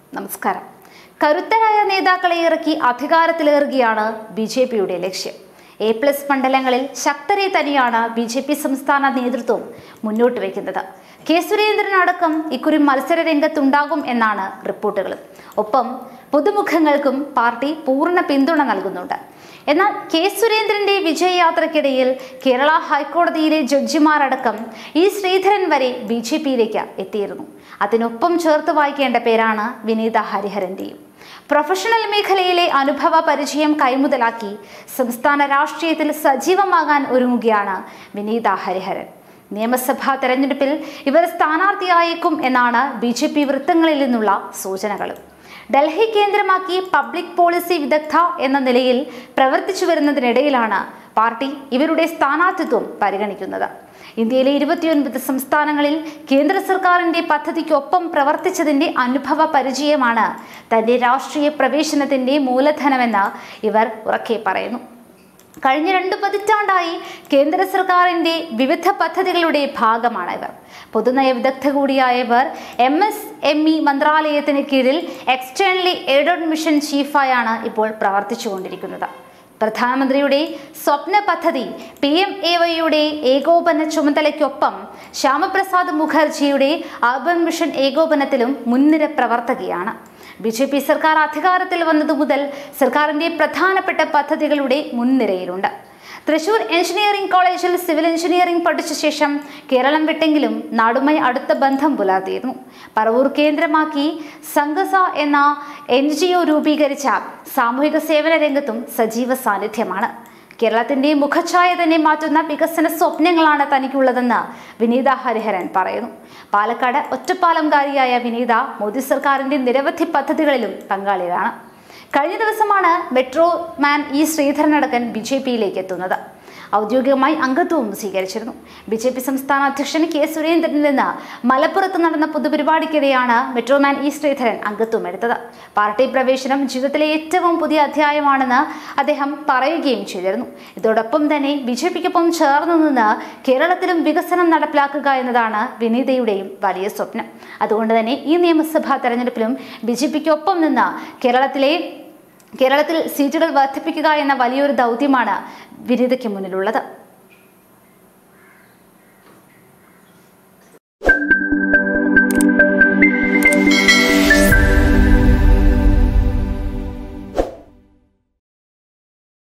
നമസ്കാരം കരുത്തരായ നേതാക്കളെ ഇറക്കി അധികാരത്തിലേറുകയാണ് ബി ജെ പിയുടെ ലക്ഷ്യം എ പ്ലസ് മണ്ഡലങ്ങളിൽ ശക്തരെ തന്നെയാണ് ബി ജെ പി സംസ്ഥാന നേതൃത്വം മുന്നോട്ട് വയ്ക്കുന്നത് കെ സുരേന്ദ്രൻ അടക്കം ഇക്കുറി മത്സര രംഗത്തുണ്ടാകും എന്നാണ് റിപ്പോർട്ടുകൾ ഒപ്പം പുതുമുഖങ്ങൾക്കും പാർട്ടി പൂർണ്ണ പിന്തുണ നൽകുന്നുണ്ട് എന്നാൽ കെ സുരേന്ദ്രന്റെ വിജയയാത്രയ്ക്കിടയിൽ കേരള ഹൈക്കോടതിയിലെ ജഡ്ജിമാരടക്കം ഈ ശ്രീധരൻ വരെ ബി ജെ പിയിലേക്ക് എത്തിയിരുന്നു അതിനൊപ്പം ചേർത്ത് വായിക്കേണ്ട പേരാണ് വിനീത ഹരിഹരന്റെയും പ്രൊഫഷണൽ മേഖലയിലെ അനുഭവ പരിചയം കൈമുതലാക്കി സംസ്ഥാന രാഷ്ട്രീയത്തിൽ സജീവമാകാൻ ഒരുങ്ങുകയാണ് വിനീത ഹരിഹരൻ നിയമസഭാ തെരഞ്ഞെടുപ്പിൽ ഇവർ സ്ഥാനാർത്ഥിയായേക്കും എന്നാണ് ബി ജെ പി വൃത്തങ്ങളിൽ നിന്നുള്ള സൂചനകളും ഡൽഹി കേന്ദ്രമാക്കി പബ്ലിക് പോളിസി വിദഗ്ധ എന്ന നിലയിൽ പ്രവർത്തിച്ചു വരുന്നതിനിടയിലാണ് പാർട്ടി ഇവരുടെ സ്ഥാനാർത്ഥിത്വം പരിഗണിക്കുന്നത് ഇന്ത്യയിലെ ഇരുപത്തിയൊൻപത് സംസ്ഥാനങ്ങളിൽ കേന്ദ്ര സർക്കാരിന്റെ പദ്ധതിക്കൊപ്പം പ്രവർത്തിച്ചതിന്റെ അനുഭവ പരിചയമാണ് തന്റെ രാഷ്ട്രീയ പ്രവേശനത്തിന്റെ മൂലധനമെന്ന് ഇവർ ഉറക്കെ പറയുന്നു കഴിഞ്ഞ രണ്ട് പതിറ്റാണ്ടായി കേന്ദ്ര സർക്കാരിന്റെ വിവിധ പദ്ധതികളുടെ ഭാഗമാണ് ഇവർ പൊതുനയ വിദഗ്ധ കൂടിയായ ഇവർ എം എസ് എം ഇ മന്ത്രാലയത്തിന് കീഴിൽ എക്സ്റ്റേണലി എയ്ഡഡ് മിഷൻ ചീഫായാണ് ഇപ്പോൾ പ്രവർത്തിച്ചുകൊണ്ടിരിക്കുന്നത് പ്രധാനമന്ത്രിയുടെ സ്വപ്ന പദ്ധതി പി എം എ വൈയുടെ ഏകോപന ചുമതലയ്ക്കൊപ്പം ശ്യാമപ്രസാദ് മുഖർജിയുടെ അർബൻ മിഷൻ ഏകോപനത്തിലും മുൻനിര പ്രവർത്തകയാണ് ബി ജെ പി സർക്കാർ അധികാരത്തിൽ വന്നതു മുതൽ സർക്കാരിന്റെ പ്രധാനപ്പെട്ട പദ്ധതികളുടെ മുൻനിരയിലുണ്ട് തൃശൂർ എഞ്ചിനീയറിംഗ് കോളേജിൽ സിവിൽ എഞ്ചിനീയറിംഗ് പഠിച്ച ശേഷം കേരളം വിട്ടെങ്കിലും നാടുമായി അടുത്ത ബന്ധം പുലർത്തിയിരുന്നു പറവൂർ കേന്ദ്രമാക്കി സംഘസ എന്ന എൻ ജി ഒ രൂപീകരിച്ച സാമൂഹിക സേവന രംഗത്തും സജീവ സാന്നിധ്യമാണ് കേരളത്തിന്റെ മുഖഛായ തന്നെ മാറ്റുന്ന വികസന സ്വപ്നങ്ങളാണ് തനിക്കുള്ളതെന്ന് വിനീത ഹരിഹരൻ പറയുന്നു പാലക്കാട് ഒറ്റപ്പാലംകാരിയായ വിനീത മോദി സർക്കാരിന്റെ നിരവധി പദ്ധതികളിലും പങ്കാളിയാണ് കഴിഞ്ഞ ദിവസമാണ് മെട്രോ മാൻ ഇ ശ്രീധരനടക്കൻ ബി ജെ പിയിലേക്ക് എത്തുന്നത് ഔദ്യോഗികമായി അംഗത്വവും സ്വീകരിച്ചിരുന്നു ബി ജെ പി സംസ്ഥാന അധ്യക്ഷൻ കെ സുരേന്ദ്രനിൽ നിന്ന് മലപ്പുറത്ത് നടന്ന പൊതുപരിപാടിക്കിടെയാണ് മെട്രോമാൻ ഇ ശ്രീധരൻ അംഗത്വം എടുത്തത് പാർട്ടി പ്രവേശനം ജീവിതത്തിലെ ഏറ്റവും പുതിയ അധ്യായമാണെന്ന് അദ്ദേഹം പറയുകയും ചെയ്തിരുന്നു ഇതോടൊപ്പം തന്നെ ബി ജെ പിക്കൊപ്പം ചേർന്ന് നിന്ന് കേരളത്തിലും വികസനം നടപ്പിലാക്കുക എന്നതാണ് വിനീതയുടെയും വലിയ സ്വപ്നം അതുകൊണ്ട് തന്നെ ഈ നിയമസഭാ തെരഞ്ഞെടുപ്പിലും ബി ജെ പിക്കൊപ്പം നിന്ന് കേരളത്തിലെ കേരളത്തിൽ സീറ്റുകൾ വർദ്ധിപ്പിക്കുക എന്ന വലിയൊരു ദൗത്യമാണ് വിനീതയ്ക്ക് മുന്നിലുള്ളത്